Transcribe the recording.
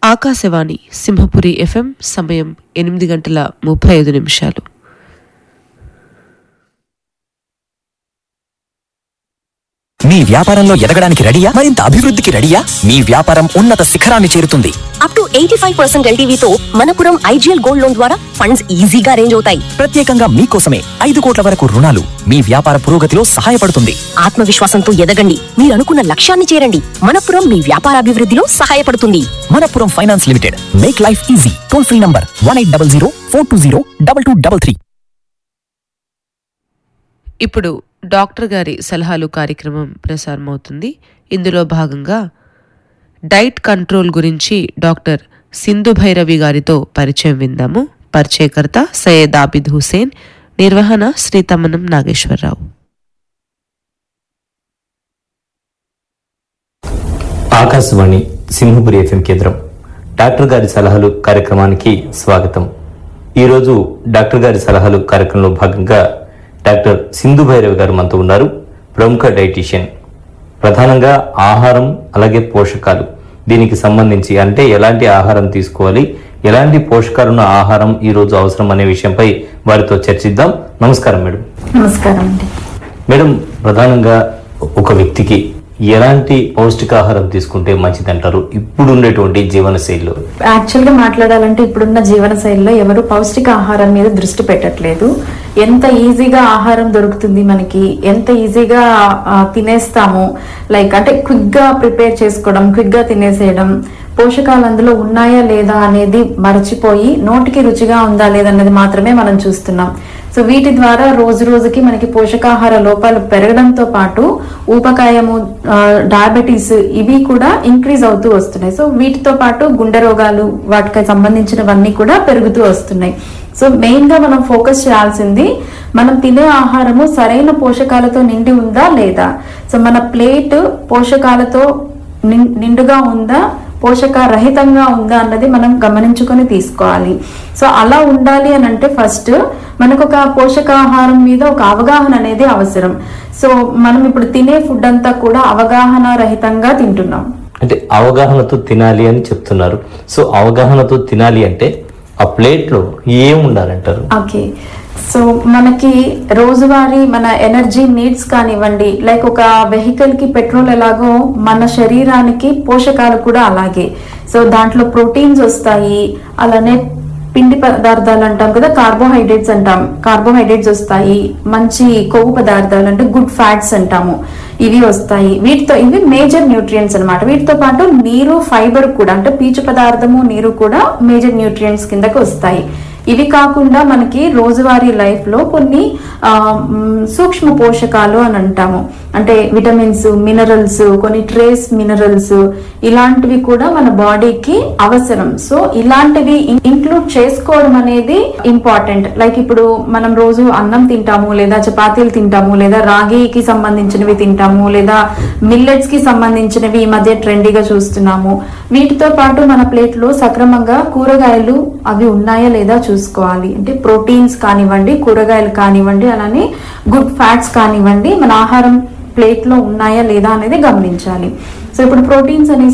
Akashvani Simhapuri FM సమయం ఎనిమిది గంటల ముప్పై ఐదు నిమిషాలు మీ వ్యాపారంలో ఎదగడానికి రెడీయా మరింత అభివృద్ధికి రెడీయా మీ వ్యాపారం ఉన్నత శిఖరాన్ని చేరుతుంది up to eighty five percent ఎల్టీవీతో మనపురం ఐజీఎల్ గోల్డ్ లోన్ ద్వారా ఫండ్స్ ఈజీగా అరేంజ్ అవుతాయి ప్రత్యేకంగా మీకోసమే ఐదు కోట్ల వరకు రుణాలు మీ వ్యాపార పురోగతిలో సహాయపడుతుంది ఆత్మవిశ్వాసంతో ఎదగండి మీరు అనుకున్న లక్ష్యాన్ని చేరండి మనపురం మీ వ్యాపారాభివృద్ధిలో సహాయపడుతుంది Manappuram finance limited make life easy toll free number one eight double zero four two zero double two double three ఇప్పుడు డాక్టర్ గారి సలహాలు కార్యక్రమం ప్రసారమవుతుంది ఇందులో భాగంగా డైట్ కంట్రోల్ గురించి డాక్టర్ సింధు భైరవి గారితో పరిచయం విందాము పరిచయకర్త సయ్యద్ ఆబిద్ హుసేన్ నిర్వహణ శ్రీ తమ్మనం నాగేశ్వరరావు ఆకాశవాణి సింహపురి ఎఫ్ఎం కేంద్రం డాక్టర్ గారి సలహాలు కార్యక్రమానికి స్వాగతం ఈరోజు డాక్టర్ గారి సలహాలు కార్యక్రమంలో భాగంగా డాక్టర్ సింధు భైరవ్ గారు మనతో ఉన్నారు ప్రముఖ డైటీషియన్ ప్రధానంగా ఆహారం అలాగే పోషకాలు దీనికి సంబంధించి అంటే ఎలాంటి ఆహారం తీసుకోవాలి ఎలాంటి పోషకాలున్న ఆహారం ఈ రోజు అవసరం అనే విషయంపై వారితో చర్చిద్దాం నమస్కారం మేడం నమస్కారం అండి మేడం ప్రధానంగా ఒక వ్యక్తికి ఎలాంటి పౌష్టికాహారం తీసుకుంటే మంచిది అంటారు ఇప్పుడు ఉండేటువంటి జీవన శైలిలో యాక్చువల్ గా మాట్లాడాలంటే ఇప్పుడున్న జీవన శైలిలో ఎవరు పౌష్టిక ఆహారం మీద దృష్టి పెట్టట్లేదు ఎంత ఈజీగా ఆహారం దొరుకుతుంది మనకి ఎంత ఈజీగా ఆ, తినేస్తాము లైక్ అంటే క్విక్ గా ప్రిపేర్ చేసుకోవడం క్విక్ గా తినేసేయడం పోషకాలు అందులో ఉన్నాయా లేదా అనేది మరచిపోయి నోటికి రుచిగా ఉందా లేదా అనేది మాత్రమే మనం చూస్తున్నాం సో వీటి ద్వారా రోజు రోజుకి మనకి పోషకాహార లోపాలు పెరగడంతో పాటు ఊపకాయము ఆ, డయాబెటీస్ ఇవి కూడా ఇంక్రీజ్ అవుతూ వస్తున్నాయి సో వీటితో పాటు గుండె రోగాలు వాటికి సంబంధించినవన్నీ కూడా పెరుగుతూ వస్తున్నాయి సో మెయిన్ గా మనం ఫోకస్ చేయాల్సింది మనం తినే ఆహారము సరైన పోషకాలతో నిండి ఉందా లేదా సో మన ప్లేట్ పోషకాలతో నిం- నిండుగా ఉందా పోషక రహితంగా ఉందా అన్నది మనం గమనించుకొని తీసుకోవాలి సో అలా ఉండాలి అని అంటే ఫస్ట్ మనకు ఒక పోషకాహారం మీద ఒక అవగాహన అనేది అవసరం సో మనం ఇప్పుడు తినే ఫుడ్ అంతా కూడా అవగాహన రహితంగా తింటున్నాం అంటే అవగాహనతో తినాలి అని చెప్తున్నారు సో అవగాహనతో తినాలి అంటే ఆ ప్లేట్ లో ఏం ఉండాలంటారు ఓకే సో మనకి రోజువారీ మన ఎనర్జీ నీడ్స్ కానివ్వండి లైక్ ఒక వెహికల్ కి పెట్రోల్ ఎలాగో మన శరీరానికి పోషకాలు కూడా అలాగే సో దాంట్లో ప్రోటీన్స్ వస్తాయి అలానే పిండి పదార్థాలు అంటాం కదా కార్బోహైడ్రేట్స్ అంటాం కార్బోహైడ్రేట్స్ వస్తాయి మంచి కొవ్వు పదార్థాలు అంటే గుడ్ ఫ్యాట్స్ అంటాము ఇవి వస్తాయి వీటితో ఇవి మేజర్ న్యూట్రియంట్స్ అన్నమాట వీటితో పాటు నీరు ఫైబర్ కూడా అంటే పీచు పదార్థము నీరు కూడా మేజర్ న్యూట్రియంట్స్ కిందకు వస్తాయి ఇవి కాకుండా మనకి రోజువారీ లైఫ్ లో కొన్ని ఆ, మ్, సూక్ష్మ పోషకాలు అని అంటాము అంటే విటమిన్స్ మినరల్స్ కొన్ని ట్రేస్ మినరల్స్ ఇలాంటివి కూడా మన బాడీకి అవసరం సో ఇలాంటివి ఇంక్లూడ్ చేసుకోవడం అనేది ఇంపార్టెంట్ లైక్ ఇప్పుడు మనం రోజు అన్నం తింటాము లేదా చపాతీలు తింటాము లేదా రాగికి సంబంధించినవి తింటాము లేదా మిల్లెట్స్ కి సంబంధించినవి ఈ మధ్య ట్రెండీగా చూస్తున్నాము వీటితో పాటు మన ప్లేట్ లో సక్రమంగా కూరగాయలు అవి ఉన్నాయా లేదా చూసుకోవాలి అంటే ప్రోటీన్స్ కానివ్వండి కూరగాయలు కానివ్వండి అలానే గుడ్ ఫ్యాట్స్ కానివ్వండి మన ఆహారం ప్లేట్ లో ఉన్నాయా లేదా అనేది గమనించాలి సో ఇప్పుడు ప్రోటీన్స్ అనే